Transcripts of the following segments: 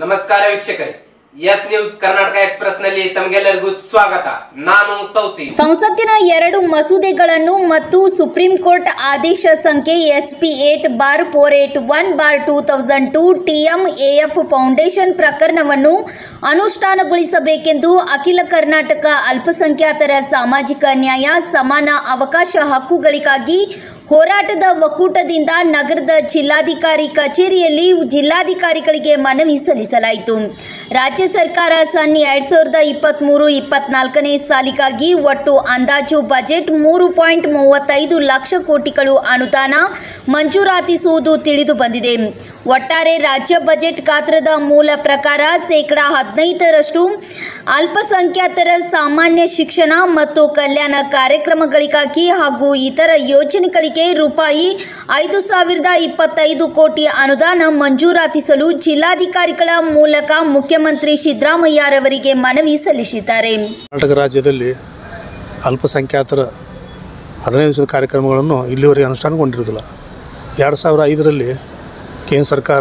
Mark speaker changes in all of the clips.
Speaker 1: ನಮಸ್ಕಾರ ವೀಕ್ಷಕರೇ S news Karnataka express ನಲ್ಲಿ ತಮಗೆಲ್ಲರಿಗೂ ಸ್ವಾಗತ ನಾನು ತೌಸಿ
Speaker 2: ಸಂಸತ್ತಿನ ಎರಡು ಮಸೂದೆಗಳನ್ನು ಮತ್ತು ಸುಪ್ರೀಂ ಕೋರ್ಟ್ ಆದೇಶ ಸಂಖ್ಯೆ SP eight bar four eight one bar two thousand two TMAF foundation ಪ್ರಕರಣವನ್ನು ಅನುಷ್ಠಾನಗೊಳಿಸಬೇಕೆಂದು ಅಖಿಲ ಕರ್ನಾಟಕ ಅಲ್ಪಸಂಖ್ಯಾತರ ಸಾಮಾಜಿಕ ನ್ಯಾಯ ಸಮಾನ ಅವಕಾಶ ಹಕ್ಕುಗಳಿಗಾಗಿ ಹೋರಾಟದ ಒಕ್ಕೂಟದಿಂದ ನಗರದ ಜಿಲ್ಲಾಧಿಕಾರಿ ಕಚೇರಿಯಲ್ಲಿ ಜಿಲ್ಲಾಧಿಕಾರಿಗಳಿಗೆ ಮನವಿ ಸಲ್ಲಿಸಲಾಯಿತು ರಾಜ್ಯ ಸರ್ಕಾರ ಸನ್ ಎರಡ್ ಸಾವಿರದ ಇಪ್ಪತ್ತ್ಮೂರು ಇಪ್ಪತ್ನಾಲ್ಕನೇ ಸಾಲಿಗಾಗಿ ಒಟ್ಟು ಅಂದಾಜು ಬಜೆಟ್ ಮೂರು ಪಾಯಿಂಟ್ ಮೂವತ್ತೈದು ಲಕ್ಷ ಕೋಟಿಗಳು ಅನುದಾನ ಮಂಜೂರಾತಿಸುವುದು ತಿಳಿದು ಬಂದಿದೆ ಒಟ್ಟಾರೆ ರಾಜ್ಯ ಬಜೆಟ್ ಗಾತ್ರದ ಮೂಲ ಪ್ರಕಾರ ಶೇಕಡ ಹದಿನೈದರಷ್ಟು ಅಲ್ಪಸಂಖ್ಯಾತರ ಸಾಮಾನ್ಯ ಶಿಕ್ಷಣ ಮತ್ತು ಕಲ್ಯಾಣ ಕಾರ್ಯಕ್ರಮಗಳಿಗಾಗಿ ಹಾಗೂ ಇತರ ಯೋಜನೆಗಳಿಗೆ ರೂಪಾಯಿ ಐದು ಸಾವಿರದ ಇಪ್ಪತ್ತೈದು ಕೋಟಿ ಅನುದಾನ ಮಂಜೂರಾತಿಸಲು ಜಿಲ್ಲಾಧಿಕಾರಿಗಳ ಮೂಲಕ ಮುಖ್ಯಮಂತ್ರಿ ಸಿದ್ದರಾಮಯ್ಯರವರಿಗೆ ಮನವಿ ಸಲ್ಲಿಸಿದ್ದಾರೆ
Speaker 3: ಕರ್ನಾಟಕ ರಾಜ್ಯದಲ್ಲಿ ಅಲ್ಪಸಂಖ್ಯಾತರ ಹದಿನೈದು ದಿವಸದ ಕಾರ್ಯಕ್ರಮಗಳನ್ನು ಇಲ್ಲಿವರೆಗೆ ಅನುಷ್ಠಾನಗೊಂಡಿರುವುದಿಲ್ಲ ಎರಡು ಸಾವಿರ ಐದರಲ್ಲಿ ಕೇಂದ್ರ ಸರ್ಕಾರ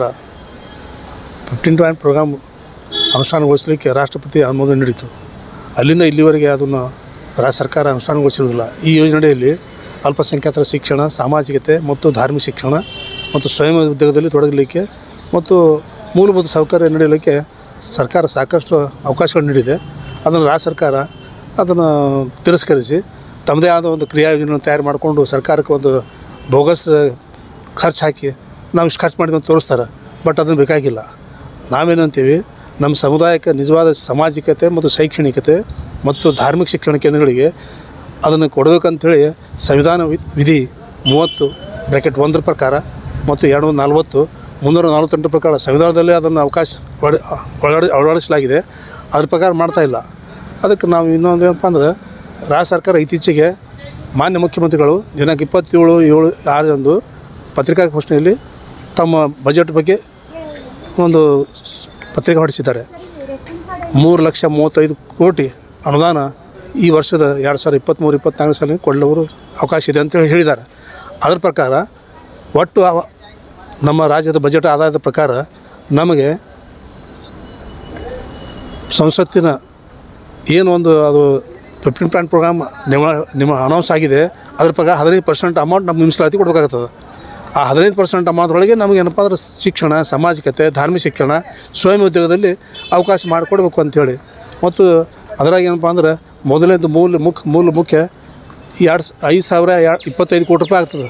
Speaker 3: ಫಿಫ್ಟೀನ್ ಪಾಯಿಂಟ್ ಪ್ರೋಗ್ರಾಮ್ ಅನುಷ್ಠಾನಗೊಳಿಸಲಿಕ್ಕೆ ರಾಷ್ಟ್ರಪತಿ ಅನುಮೋದನೆ ನೀಡಿತು ಅಲ್ಲಿಂದ ಇಲ್ಲಿವರೆಗೆ ಅದನ್ನು ರಾಜ್ಯ ಸರ್ಕಾರ ಅನುಷ್ಠಾನಗೊಳಿಸಿರುವುದಿಲ್ಲ ಈ ಯೋಜನೆಯಲ್ಲಿ ಅಲ್ಪಸಂಖ್ಯಾತರ ಶಿಕ್ಷಣ ಸಾಮಾಜಿಕತೆ ಮತ್ತು ಧಾರ್ಮಿಕ ಶಿಕ್ಷಣ ಮತ್ತು ಸ್ವಯಂ ಉದ್ಯೋಗದಲ್ಲಿ ತೊಡಗಲಿಕ್ಕೆ ಮತ್ತು ಮೂಲಭೂತ ಸೌಕರ್ಯ ನೀಡಲಿಕ್ಕೆ ಸರ್ಕಾರ ಸಾಕಷ್ಟು ಅವಕಾಶಗಳು ನೀಡಿದೆ ಅದನ್ನು ರಾಜ್ಯ ಸರ್ಕಾರ ಅದನ್ನು ತಿರಸ್ಕರಿಸಿ ತಮ್ಮದೇ ಆದ ಒಂದು ಕ್ರಿಯಾ ಯೋಜನೆಯನ್ನು ತಯಾರು ಮಾಡಿಕೊಂಡು ಸರ್ಕಾರಕ್ಕೆ ಒಂದು ಬೋಗಸ್ ಖರ್ಚು ಹಾಕಿ ನಾವು ಇಷ್ಟು ಖರ್ಚು ಮಾಡಿದ್ವಿ ಅಂತ ತೋರಿಸ್ತಾರೆ ಬಟ್ ಅದನ್ನು ಬೇಕಾಗಿಲ್ಲ ನಾವೇನಂತೀವಿ ನಮ್ಮ ಸಮುದಾಯಕ್ಕೆ ನಿಜವಾದ ಸಾಮಾಜಿಕತೆ ಮತ್ತು ಶೈಕ್ಷಣಿಕತೆ ಮತ್ತು ಧಾರ್ಮಿಕ ಶಿಕ್ಷಣ ಕೇಂದ್ರಗಳಿಗೆ ಅದನ್ನು ಕೊಡಬೇಕಂತೇಳಿ ಸಂವಿಧಾನ ವಿ- ವಿಧಿ ಮೂವತ್ತು ಬ್ರ್ಯಾಕೆಟ್ ಒಂದರ ಪ್ರಕಾರ ಮತ್ತು ಎರಡು ನೂರ ನಲ್ವತ್ತು ಮುನ್ನೂರ ನಲವತ್ತೆಂಟರ ಪ್ರಕಾರ ಸಂವಿಧಾನದಲ್ಲೇ ಅದನ್ನು ಅವಕಾಶ ಒಳ ಒಳಗಡೆ ಅಳವಡಿಸಲಾಗಿದೆ ಅದ್ರ ಪ್ರಕಾರ ಮಾಡ್ತಾ ಇಲ್ಲ ಅದಕ್ಕೆ ನಾವು ಇನ್ನೊಂದು ಏನಪ್ಪ ಅಂದ್ರೆ ರಾಜ್ಯ ಸರ್ಕಾರ ಇತ್ತೀಚೆಗೆ ಮಾನ್ಯ ಮುಖ್ಯಮಂತ್ರಿಗಳು ದಿನಾಂಕ ಇಪ್ಪತ್ತೇಳು ಏಳು ಆರರಂದು ಪತ್ರಿಕಾಗೋಷ್ಠಿಯಲ್ಲಿ ತಮ್ಮ ಬಜೆಟ್ ಬಗ್ಗೆ ಒಂದು ಪತ್ರಿಕೆ ಹೊರಡಿಸಿದ್ದಾರೆ ಮೂರು ಲಕ್ಷ ಮೂವತ್ತೈದು ಕೋಟಿ ಅನುದಾನ ಈ ವರ್ಷದ ಎರಡು ಸಾವಿರದ ಇಪ್ಪತ್ತ್ಮೂರು ಇಪ್ಪತ್ನಾಲ್ಕು ಸಾಲಿನ ಕೊಡಲವರು ಅವಕಾಶ ಇದೆ ಅಂತೇಳಿ ಹೇಳಿದ್ದಾರೆ ಅದರ ಪ್ರಕಾರ ಒಟ್ಟು ಅವ- ನಮ್ಮ ರಾಜ್ಯದ ಬಜೆಟ್ ಆದಾಯದ ಪ್ರಕಾರ ನಮಗೆ ಸಂಸತ್ತಿನ ಏನು ಒಂದು ಅದು ಫಿಫ್ಟೀನ್ ಪಾಯಿಂಟ್ ಪ್ರೋಗ್ರಾಮ್ ನಿಮ್ಮ ನಿಮ್ಮ ಅನೌನ್ಸ್ ಆಗಿದೆ ಅದ್ರ ಪ್ರಕಾರ ಹದಿನೈದು ಪರ್ಸೆಂಟ್ ಅಮೌಂಟ್ ನಮ್ಮ ಮೀಸಲಾತಿ ಕೊಡಬೇಕಾಗ್ತದೆ ಆ ಹದಿನೈದು ಪರ್ಸೆಂಟ್ ಅಮೌಂಟ್ ಒಳಗೆ ನಮಗೆ ಏನಪ್ಪ ಅಂದ್ರೆ ಶಿಕ್ಷಣ ಸಾಮಾಜಿಕತೆ ಧಾರ್ಮಿಕ ಶಿಕ್ಷಣ ಸ್ವಯಂ ಉದ್ಯೋಗದಲ್ಲಿ ಅವಕಾಶ ಮಾಡಿಕೊಡ್ಬೇಕು ಅಂಥೇಳಿ ಮತ್ತು ಅದರಾಗ ಏನಪ್ಪ ಅಂದ್ರೆ ಮೊದಲನೇದು ಮೂಲ ಮುಖ್ಯ ಮೂಲ ಮುಖ್ಯ ಎರಡು ಐದು ಸಾವಿರ ಎರಡು ಇಪ್ಪತ್ತೈದು ಕೋಟಿ ರೂಪಾಯಿ ಆಗ್ತದೆ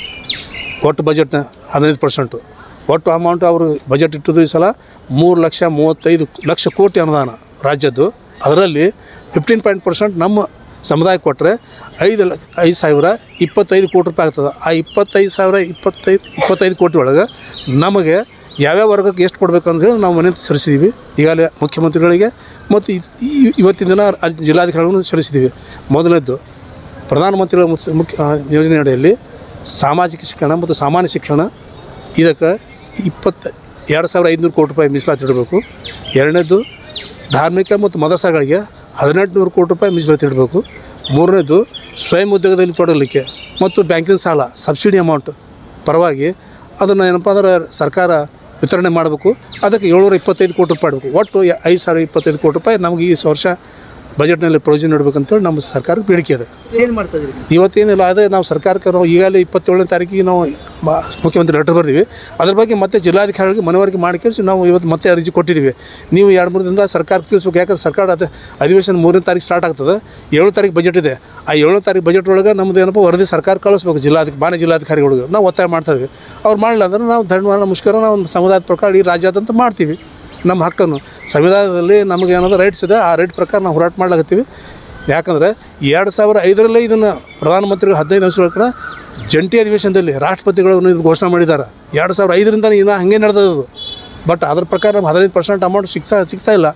Speaker 3: ಒಟ್ಟು ಬಜೆಟ್ನ ಹದಿನೈದು ಪರ್ಸೆಂಟು ಒಟ್ಟು ಅಮೌಂಟ್ ಅವರು ಬಜೆಟ್ ಇಟ್ಟಿದ್ದು ಈ ಸಲ ಮೂರು ಲಕ್ಷ ಮೂವತ್ತೈದು ಲಕ್ಷ ಕೋಟಿ ಅನುದಾನ ರಾಜ್ಯದ್ದು ಅದರಲ್ಲಿ ಫಿಫ್ಟೀನ್ ಪಾಯಿಂಟ್ ಪರ್ಸೆಂಟ್ ನಮ್ಮ ಸಮುದಾಯಕ್ಕೆ ಕೊಟ್ಟರೆ ಐದು ಲಕ್ಷ ಐದು ಸಾವಿರ ಇಪ್ಪತ್ತೈದು ಕೋಟಿ ರೂಪಾಯಿ ಆಗ್ತದೆ ಆ ಇಪ್ಪತ್ತೈದು ಸಾವಿರ ಇಪ್ಪತ್ತೈದು ಇಪ್ಪತ್ತೈದು ಕೋಟಿ ಒಳಗೆ ನಮಗೆ ಯಾವ್ಯಾವ ವರ್ಗಕ್ಕೆ ಎಷ್ಟು ಕೊಡಬೇಕು ಅಂತ ಹೇಳಿ ನಾವು ಮನೆ ಸಲ್ಲಿಸಿದ್ದೀವಿ ಈಗಾಗಲೇ ಮುಖ್ಯಮಂತ್ರಿಗಳಿಗೆ ಮತ್ತು ಇಸ್- ಈ- ಇವತ್ತಿನ ದಿನ ಅಲ್- ಜಿಲ್ಲಾಧಿಕಾರಿಗಳನ್ನು ಸಲ್ಲಿಸಿದ್ದೀವಿ ಮೊದಲನೇದ್ದು ಪ್ರಧಾನಮಂತ್ರಿಗಳ ಮುಸ್- ಮುಖ್ಯ ಆ, ಯೋಜನೆ ಅಡಿಯಲ್ಲಿ ಸಾಮಾಜಿಕ ಶಿಕ್ಷಣ ಮತ್ತು ಸಾಮಾನ್ಯ ಶಿಕ್ಷಣ ಇದಕ್ಕೆ ಇಪ್ಪತ್ತು ಎರಡು ಸಾವಿರ ಐದುನೂರು ಕೋಟಿ ರೂಪಾಯಿ ಮೀಸಲಾತಿ ಇಡಬೇಕು ಎರಡನೇದು ಧಾರ್ಮಿಕ ಮತ್ತು ಮದರಸಾಗಳಿಗೆ ಹದಿನೆಂಟು ನೂರು ಕೋಟಿ ರೂಪಾಯಿ ಮೀಸಲಾತಿ ಇಡಬೇಕು ಮೂರನೇದು ಸ್ವಯಂ ಉದ್ಯೋಗದಲ್ಲಿ ತೊಡಗಲಿಕ್ಕೆ ಮತ್ತು ಬ್ಯಾಂಕಿನ ಸಾಲ ಸಬ್ಸಿಡಿ ಅಮೌಂಟ್ ಪರವಾಗಿ ಅದನ್ನು ಏನಪ್ಪ ಅಂದ್ರೆ ಸರ್ಕಾರ ವಿತರಣೆ ಮಾಡಬೇಕು ಅದಕ್ಕೆ ಏಳ್ನೂರ ಇಪ್ಪತ್ತೈದು ಕೋಟಿ ರೂಪಾಯಿ ಇಡಬೇಕು ಒಟ್ಟು ಯ- ಐದು ಸಾವಿರ ಇಪ್ಪತ್ತೈದು ಕೋಟಿ ರೂಪಾಯಿ ನಮಗೆ ಈ ವರ್ಷ ಬಜೆಟ್ನಲ್ಲಿ ಪ್ರೊವಿಷನ್ ಇಡಬೇಕಂತೇಳಿ ನಮ್ಮ ಸರ್ಕಾರಕ್ಕೆ ಬೇಡಿಕೆ ಇದೆ
Speaker 4: ಏನು ಮಾಡ್ತಾ ಇದ್ರಿ
Speaker 3: ಇವತ್ತೇನಿಲ್ಲ ಅದೇ ನಾವು ಸರ್ಕಾರಕ್ಕೆ ನಾವು ಈಗಾಗಲೇ ಇಪ್ಪತ್ತೇಳನೇ ತಾರೀಕಿಗೆ ನಾವು ಮ- ಮುಖ್ಯಮಂತ್ರಿ ಲೆಟರ್ ಬರ್ತೀವಿ ಅದ್ರ ಬಗ್ಗೆ ಮತ್ತೆ ಜಿಲ್ಲಾಧಿಕಾರಿಗಳಿಗೆ ಮನವರಿಕೆ ಮಾಡಿ ಕೇಳಿಸಿ ನಾವು ಇವತ್ತು ಮತ್ತೆ ಅರ್ಜಿ ಕೊಟ್ಟಿದ್ದೀವಿ ನೀವು ಎರಡು ಮೂರು ದಿನದ ಸರ್ಕಾರಕ್ಕೆ ತಿಳಿಸ್ಬೇಕು ಯಾಕಂದ್ರೆ ಸರ್ಕಾರ ಅದು ಅಧಿವೇಶನ ಮೂರನೇ ತಾರೀಕು ಸ್ಟಾರ್ಟ್ ಆಗ್ತದೆ ಏಳನೇ ತಾರೀಕು ಬಜೆಟ್ ಇದೆ ಆ ಏಳನೇ ತಾರೀಕು ಬಜೆಟ್ ಒಳಗೆ ನಮ್ಮದು ಏನಪ್ಪ ವರದಿ ಸರ್ಕಾರ ಕಳಿಸ್ಬೇಕು ಜಿಲ್ಲಾಧಿಕ ಮಾನ್ಯ ಜಿಲ್ಲಾಧಿಕಾರಿಗಳಿಗೆ ನಾವು ಒತ್ತಾಯ ಮಾಡ್ತಾ ಇದ್ವಿ ಅವ್ರು ಮಾಡಲಿಲ್ಲ ಅಂದ್ರೆ ನಾವು ದಂಡವಾಳ ಮುಷ್ಕರ ನಾವು ಸಮುದಾಯದ ಪ್ರಕಾರ ಈ ರಾಜ್ಯಾದ್ಯಂತ ಮಾಡ್ತೀವಿ ನಮ್ಮ ಹಕ್ಕನ್ನು ಸಂವಿಧಾನದಲ್ಲಿ ನಮಗೆ ಏನಾದ್ರು ರೈಟ್ಸ್ ಇದೆ ಆ ರೈಟ್ ಪ್ರಕಾರ ನಾವು ಹೋರಾಟ ಮಾಡ್ಲಾಕತ್ತೀವಿ ಯಾಕಂದರೆ ಎರಡು ಸಾವಿರ ಐದರಲ್ಲೇ ಇದನ್ನು ಪ್ರಧಾನಮಂತ್ರಿಗಳು ಹದಿನೈದು ವರ್ಷಗಳ ಕಡೆ ಜಂಟಿ ಅಧಿವೇಶನದಲ್ಲಿ ರಾಷ್ಟ್ರಪತಿಗಳನ್ನು ಇದು ಘೋಷಣೆ ಮಾಡಿದ್ದಾರೆ ಎರಡು ಸಾವಿರ ಐದರಿಂದ ಇನ್ನು ಹಾಗೆ ನಡೆದದು ಬಟ್ ಅದ್ರ ಪ್ರಕಾರ ನಮ್ಗೆ ಹದಿನೈದು ಪರ್ಸೆಂಟ್ ಅಮೌಂಟ್ ಸಿಗ್ತಾ ಸಿಗ್ತಾ ಇಲ್ಲ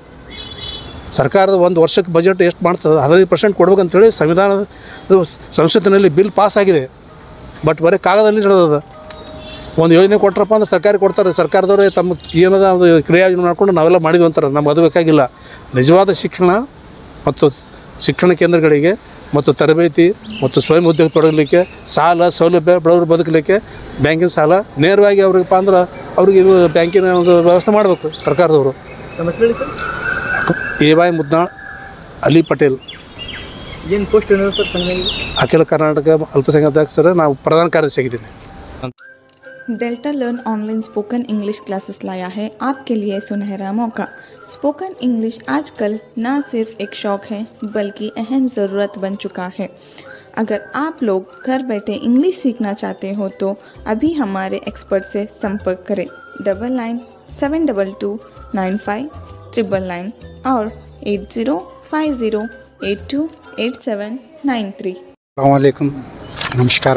Speaker 3: ಸರ್ಕಾರದ ಒಂದು ವರ್ಷಕ್ಕೆ ಬಜೆಟ್ ಎಷ್ಟು ಮಾಡ್ತದೆ ಹದಿನೈದು ಪರ್ಸೆಂಟ್ ಕೊಡ್ಬೇಕಂತೇಳಿ ಸಂವಿಧಾನದ ಇದು ಸಂಸತ್ತಿನಲ್ಲಿ ಬಿಲ್ ಪಾಸ್ ಆಗಿದೆ ಬಟ್ ಬರೀ ಕಾಗದಲ್ಲಿ ನಡೆದದ ಒಂದು ಯೋಜನೆ ಕೊಟ್ರಪ್ಪ ಅಂದ್ರೆ ಸರ್ಕಾರ ಕೊಡ್ತಾರೆ ಸರ್ಕಾರದವ್ರೆ ತಮ್ಮ ಏನದ ಒಂದು ಕ್ರಿಯಾ ಯೋಜನೆ ಮಾಡ್ಕೊಂಡು ನಾವೆಲ್ಲ ಮಾಡಿದ್ವಿ ಅಂತಾರೆ ನಮ್ಗೆ ಅದು ಬೇಕಾಗಿಲ್ಲ ನಿಜವಾದ ಶಿಕ್ಷಣ ಮತ್ತು ಶಿಕ್ಷಣ ಕೇಂದ್ರಗಳಿಗೆ ಮತ್ತು ತರಬೇತಿ ಮತ್ತು ಸ್ವಯಂ ಉದ್ಯೋಗ ತೊಡಗಲಿಕ್ಕೆ ಸಾಲ ಸೌಲಭ್ಯ ಬಡವರು ಬದುಕಲಿಕ್ಕೆ ಬ್ಯಾಂಕಿನ ಸಾಲ ನೇರವಾಗಿ ಅವ್ರಿಗಪ್ಪ ಅಂದ್ರೆ ಅವ್ರಿಗೆ ಇದು ಬ್ಯಾಂಕಿನ ಒಂದು ವ್ಯವಸ್ಥೆ ಮಾಡಬೇಕು ಸರ್ಕಾರದವರು
Speaker 4: ನಮ್ಮ ಹೆಸರು ಹೇಳಿ ಸರ್
Speaker 3: ಎ ಬಾಯ್ ಮುದ್ನಾಳ್ ಅಲಿ ಪಟೇಲ್
Speaker 4: ಏನು ಪೋಸ್ಟ್ ಏನಿದೆ ಸರ್ ತಮಗೆ
Speaker 3: ಅಖಿಲ ಕರ್ನಾಟಕ ಅಲ್ಪಸಂಖ್ಯಾತರ ನಾವು ಪ್ರಧಾನ ಕಾರ್ಯದರ್ಶಿ ಆಗಿದ್ದೀನಿ
Speaker 5: delta learn online spoken English classes लाया है आपके लिए सुनहरा मौका स्पोकन इंग्लिश आजकल न सिर्फ एक शौक है बल्कि अहम ज़रूरत बन चुका है अगर आप लोग घर बैठे इंग्लिश सीखना चाहते हो तो अभी हमारे एक्सपर्ट से संपर्क करें double nine seven double two nine five triple nine और eight zero five zero eight two eight seven nine three
Speaker 6: ಅಸ್ಸಲಾಮಲೈಕುಮ್ ನಮಸ್ಕಾರ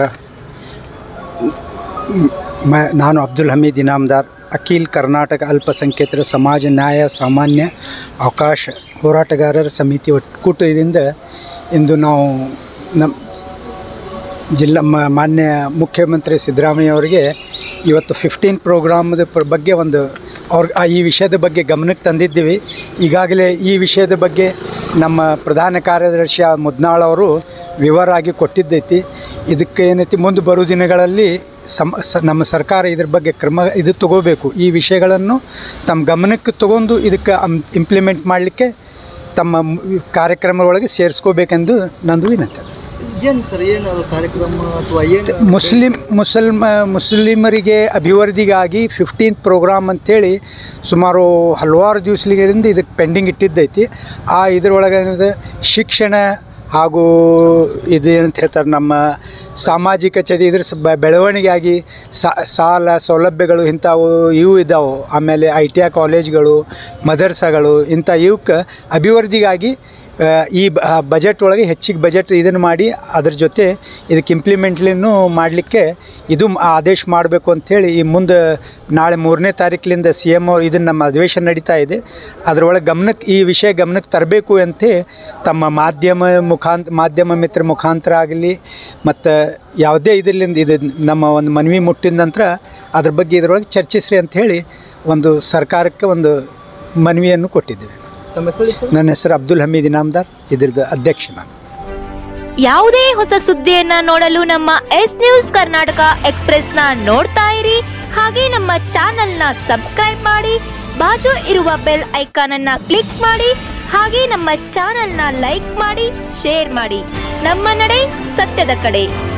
Speaker 6: ಮ ನಾನು ಅಬ್ದುಲ್ ಹಮೀದ್ ಇನಾಮ್ದಾರ್ ಅಖಿಲ್ ಕರ್ನಾಟಕ ಅಲ್ಪಸಂಖ್ಯಾತರ ಸಮಾಜ ನ್ಯಾಯ ಸಾಮಾನ್ಯ ಅವಕಾಶ ಹೋರಾಟಗಾರರ ಸಮಿತಿ ಒಕ್ಕೂಟದಿಂದ ಇಂದು ನಾವು ನಮ್ಮ ಜಿಲ್ಲಾ ಮ- ಮಾನ್ಯ ಮುಖ್ಯಮಂತ್ರಿ ಸಿದ್ದರಾಮಯ್ಯ ಅವರಿಗೆ ಇವತ್ತು ಫಿಫ್ಟೀನ್ ಪ್ರೋಗ್ರಾಮದ ಪ್ರ- ಬಗ್ಗೆ ಒಂದು ಅವ್ರ ಆ ಈ ವಿಷಯದ ಬಗ್ಗೆ ಗಮನಕ್ಕೆ ತಂದಿದ್ದೀವಿ ಈಗಾಗಲೇ ಈ ವಿಷಯದ ಬಗ್ಗೆ ನಮ್ಮ ಪ್ರಧಾನ ಕಾರ್ಯದರ್ಶಿ ಮುದ್ನಾಳ್ ಅವರು ವಿವರ ಆಗಿ ಕೊಟ್ಟಿದ್ದೈತಿ ಇದಕ್ಕೆ ಏನೈತಿ ಮುಂದೆ ಬರೋ ದಿನಗಳಲ್ಲಿ ಸಮ ಸ ನಮ್ಮ ಸರ್ಕಾರ ಇದ್ರ ಬಗ್ಗೆ ಕ್ರಮ ಇದು ತಗೋಬೇಕು ಈ ವಿಷಯಗಳನ್ನು ತಮ್ಮ ಗಮನಕ್ಕೆ ತಗೊಂಡು ಇದಕ್ಕೆ ಇಂಪ್ಲಿಮೆಂಟ್ ಮಾಡಲಿಕ್ಕೆ ತಮ್ಮ ಮ್- ಕಾರ್ಯಕ್ರಮ ಒಳಗೆ ಸೇರಿಸ್ಕೋಬೇಕೆಂದು ನಂದು ವಿನಂತಿ
Speaker 4: ಏನು ಸರ್ ಏನು ಅದು ಕಾರ್ಯಕ್ರಮ ಅಥವಾ ಏನು
Speaker 6: ಮುಸ್ಲಿಂ ಮುಸಲ್ಮ ಮುಸ್ಲಿಮರಿಗೆ ಅಭಿವೃದ್ಧಿಗಾಗಿ ಫಿಫ್ಟೀನ್ತ್ ಪ್ರೋಗ್ರಾಮ್ ಅಂಥೇಳಿ ಸುಮಾರು ಹಲವಾರು ದಿವಸಗಳಿಂದ ಇದಕ್ಕೆ ಪೆಂಡಿಂಗ್ ಇಟ್ಟಿದ್ದೈತಿ ಆ ಇದರೊಳಗೆ ಏನಿದೆ ಶಿಕ್ಷಣ ಹಾಗೂ ಇದು ಏನಂತ ಹೇಳ್ತಾರೆ ನಮ್ಮ ಸಾಮಾಜಿಕ ಚರಿ ಇದ್ರ ಸ- ಬೆ- ಬೆಳವಣಿಗೆಯಾಗಿ ಸಾ- ಸಾಲ ಸೌಲಭ್ಯಗಳು ಇಂಥವು ಇವು ಇದ್ದಾವೆ ಆಮೇಲೆ ಐ ಟಿ ಐ ಕಾಲೇಜ್ಗಳು ಮದರ್ಸಗಳು ಇಂಥ ಇವಕ್ಕೆ ಅಭಿವೃದ್ಧಿಗಾಗಿ ಆ, ಈ ಬ- ಆ ಬಜೆಟ್ ಒಳಗೆ ಹೆಚ್ಚಿಗೆ ಬಜೆಟ್ ಇದನ್ನು ಮಾಡಿ ಅದ್ರ ಜೊತೆ ಇದಕ್ಕೆ ಇಂಪ್ಲಿಮೆಂಟ್ಲಿನೂ ಮಾಡಲಿಕ್ಕೆ ಇದು ಮ- ಆದೇಶ ಮಾಡಬೇಕು ಅಂಥೇಳಿ ಈ ಮುಂದೆ ನಾಳೆ ಮೂರನೇ ತಾರೀಕಿನಿಂದ ಸಿ ಎಮ್ ಅವ್ರು ಇದನ್ನು ನಮ್ಮ ಅಧಿವೇಶನ ನಡೀತಾ ಇದೆ ಅದರೊಳಗೆ ಗಮನಕ್ಕೆ ಈ ವಿಷಯ ಗಮನಕ್ಕೆ ತರಬೇಕು ಅಂತ ತಮ್ಮ ಮಾಧ್ಯಮ ಮುಖಾಂತ ಮಾಧ್ಯಮ ಮಿತ್ರ ಮುಖಾಂತರ ಆಗಲಿ ಮತ್ತು ಯಾವುದೇ ಇದರಿಂದ ಇದು ನಮ್ಮ ಒಂದು ಮನವಿ ಮುಟ್ಟಿದ ನಂತರ ಅದ್ರ ಬಗ್ಗೆ ಇದರೊಳಗೆ ಚರ್ಚಿಸ್ರಿ ಅಂಥೇಳಿ ಒಂದು ಸರ್ಕಾರಕ್ಕೆ ಒಂದು ಮನವಿಯನ್ನು ಕೊಟ್ಟಿದ್ದೇವೆ
Speaker 4: ತಮ್ಮ ಹೆಸರು ಹೇಳಿ ಸರ್
Speaker 6: ನನ್ನ ಹೆಸರು ಅಬ್ದುಲ್ ಹಮೀದ್ ಇನಾಮ್ದಾರ್ ಇದ್ರದ್ದು ಅಧ್ಯಕ್ಷ ನಾನು
Speaker 7: ಯಾವುದೇ ಹೊಸ ಸುದ್ದಿಯನ್ನ ನೋಡಲು ನಮ್ಮ ಎಸ್ ನ್ಯೂಸ್ ಕರ್ನಾಟಕ ಎಕ್ಸ್ಪ್ರೆಸ್ ನ ನೋಡ್ತಾ ಇರಿ ಹಾಗೆ ನಮ್ಮ ಚಾನೆಲ್ ನ ಸಬ್ಸ್ಕ್ರೈಬ್ ಮಾಡಿ ಬಾಜು ಇರುವ ಬೆಲ್ ಐಕಾನ್ ಅನ್ನ ಕ್ಲಿಕ್ ಮಾಡಿ ಹಾಗೆ ನಮ್ಮ ಚಾನೆಲ್ ನ ಲೈಕ್ ಮಾಡಿ ಶೇರ್ ಮಾಡಿ ನಮ್ಮ ನಡೆ ಸತ್ಯದ ಕಡೆ